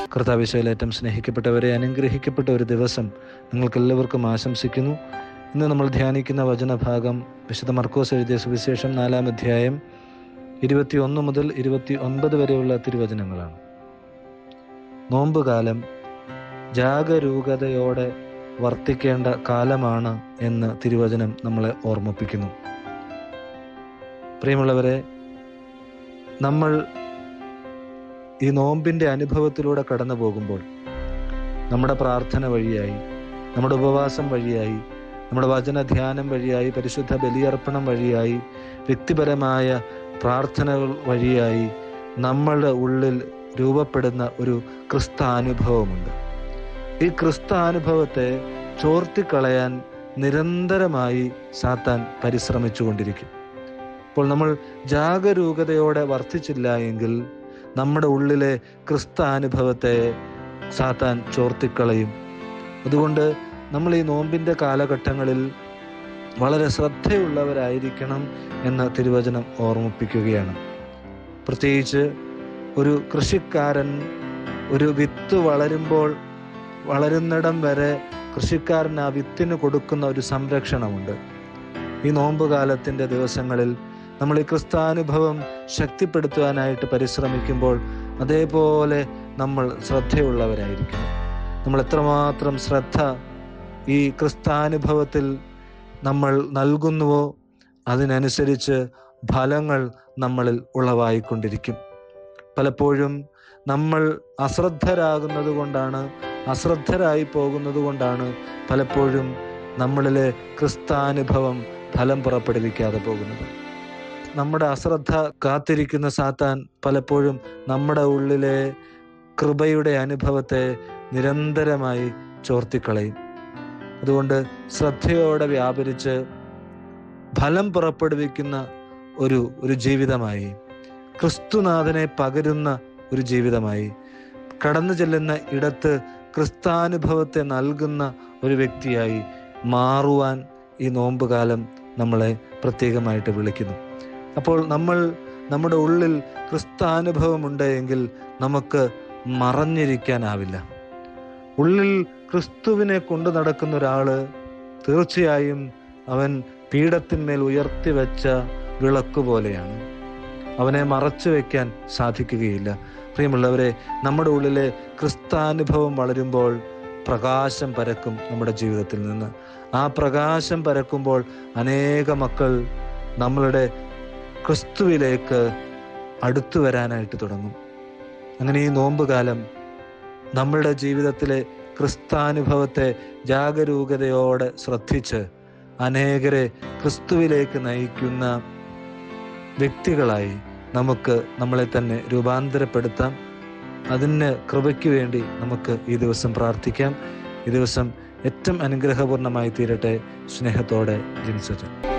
കർത്താവിശയിലേറ്റം സ്നേഹിക്കപ്പെട്ടവരെ അനുഗ്രഹിക്കപ്പെട്ട ഒരു ദിവസം നിങ്ങൾക്കെല്ലാവർക്കും ആശംസിക്കുന്നു ഇന്ന് നമ്മൾ ധ്യാനിക്കുന്ന വചനഭാഗം വിശുദ്ധ മർക്കോസ് എഴുതിയ സുവിശേഷം നാലാം അധ്യായം ഇരുപത്തി ഒന്ന് മുതൽ ഇരുപത്തി ഒൻപത് വരെയുള്ള തിരുവചനങ്ങളാണ് നോമ്പുകാലം ജാഗരൂകതയോടെ വർത്തിക്കേണ്ട കാലമാണ് എന്ന് തിരുവചനം നമ്മളെ ഓർമ്മിപ്പിക്കുന്നു പ്രിയമുള്ളവരെ നമ്മൾ ഈ നോമ്പിൻ്റെ അനുഭവത്തിലൂടെ കടന്നു പോകുമ്പോൾ നമ്മുടെ പ്രാർത്ഥന വഴിയായി നമ്മുടെ ഉപവാസം വഴിയായി നമ്മുടെ വചന ധ്യാനം വഴിയായി പരിശുദ്ധ ബലിയർപ്പണം വഴിയായി വ്യക്തിപരമായ പ്രാർത്ഥനകൾ വഴിയായി നമ്മളുടെ ഉള്ളിൽ രൂപപ്പെടുന്ന ഒരു ക്രിസ്താനുഭവമുണ്ട് ഈ ക്രിസ്താനുഭവത്തെ ചോർത്തിക്കളയാൻ നിരന്തരമായി സാത്താൻ പരിശ്രമിച്ചു കൊണ്ടിരിക്കും അപ്പോൾ നമ്മൾ ജാഗരൂകതയോടെ വർത്തിച്ചില്ല എങ്കിൽ നമ്മുടെ ഉള്ളിലെ ക്രിസ്താനുഭവത്തെ സാത്താൻ ചോർത്തിക്കളയും അതുകൊണ്ട് നമ്മൾ ഈ നോമ്പിൻ്റെ കാലഘട്ടങ്ങളിൽ വളരെ ശ്രദ്ധയുള്ളവരായിരിക്കണം എന്ന് തിരുവചനം ഓർമ്മിപ്പിക്കുകയാണ് പ്രത്യേകിച്ച് ഒരു കൃഷിക്കാരൻ ഒരു വിത്ത് വളരുമ്പോൾ വളരുന്നിടം വരെ കൃഷിക്കാരൻ ആ വിത്തിന് കൊടുക്കുന്ന ഒരു സംരക്ഷണമുണ്ട് ഈ നോമ്പ് കാലത്തിൻ്റെ ദിവസങ്ങളിൽ നമ്മൾ ഈ ക്രിസ്താനുഭവം ശക്തിപ്പെടുത്തുവാനായിട്ട് പരിശ്രമിക്കുമ്പോൾ അതേപോലെ നമ്മൾ ശ്രദ്ധയുള്ളവരായിരിക്കും നമ്മൾ എത്രമാത്രം ശ്രദ്ധ ഈ ക്രിസ്താനുഭവത്തിൽ നമ്മൾ നൽകുന്നുവോ അതിനനുസരിച്ച് ഫലങ്ങൾ നമ്മളിൽ ഉളവായിക്കൊണ്ടിരിക്കും പലപ്പോഴും നമ്മൾ അശ്രദ്ധരാകുന്നത് കൊണ്ടാണ് അശ്രദ്ധരായി പോകുന്നത് കൊണ്ടാണ് പലപ്പോഴും നമ്മളിലെ ക്രിസ്താനുഭവം ഫലം പുറപ്പെടുവിക്കാതെ പോകുന്നത് നമ്മുടെ അശ്രദ്ധ കാത്തിരിക്കുന്ന സാത്താൻ പലപ്പോഴും നമ്മുടെ ഉള്ളിലെ കൃപയുടെ അനുഭവത്തെ നിരന്തരമായി ചോർത്തിക്കളയും അതുകൊണ്ട് ശ്രദ്ധയോടെ വ്യാപരിച്ച് ഫലം പുറപ്പെടുവിക്കുന്ന ഒരു ഒരു ജീവിതമായി ക്രിസ്തുനാഥനെ പകരുന്ന ഒരു ജീവിതമായി കടന്നു ചെല്ലുന്ന ഇടത്ത് ക്രിസ്താനുഭവത്തെ നൽകുന്ന ഒരു വ്യക്തിയായി മാറുവാൻ ഈ നോമ്പുകാലം നമ്മളെ പ്രത്യേകമായിട്ട് വിളിക്കുന്നു അപ്പോൾ നമ്മൾ നമ്മുടെ ഉള്ളിൽ ക്രിസ്താനുഭവമുണ്ട് എങ്കിൽ നമുക്ക് മറഞ്ഞിരിക്കാനാവില്ല ഉള്ളിൽ ക്രിസ്തുവിനെ കൊണ്ടു നടക്കുന്ന ഒരാള് തീർച്ചയായും അവൻ പീഠത്തിന്മേൽ ഉയർത്തി വെച്ച വിളക്ക് പോലെയാണ് അവനെ മറച്ചു വെക്കാൻ സാധിക്കുകയില്ല പ്രിയമുള്ളവരെ നമ്മുടെ ഉള്ളിലെ ക്രിസ്താനുഭവം വളരുമ്പോൾ പ്രകാശം പരക്കും നമ്മുടെ ജീവിതത്തിൽ നിന്ന് ആ പ്രകാശം പരക്കുമ്പോൾ അനേക മക്കൾ നമ്മളുടെ ക്രിസ്തുവിലേക്ക് അടുത്തു വരാനായിട്ട് തുടങ്ങും അങ്ങനെ ഈ നോമ്പുകാലം നമ്മളുടെ ജീവിതത്തിലെ ക്രിസ്താനുഭവത്തെ ജാഗരൂകതയോടെ ശ്രദ്ധിച്ച് അനേകരെ ക്രിസ്തുവിലേക്ക് നയിക്കുന്ന വ്യക്തികളായി നമുക്ക് നമ്മളെ തന്നെ രൂപാന്തരപ്പെടുത്താം അതിന് കൃപയ്ക്ക് വേണ്ടി നമുക്ക് ഈ ദിവസം പ്രാർത്ഥിക്കാം ഈ ദിവസം ഏറ്റവും അനുഗ്രഹപൂർണമായി തീരട്ടെ സ്നേഹത്തോടെ ജിൻസജൻ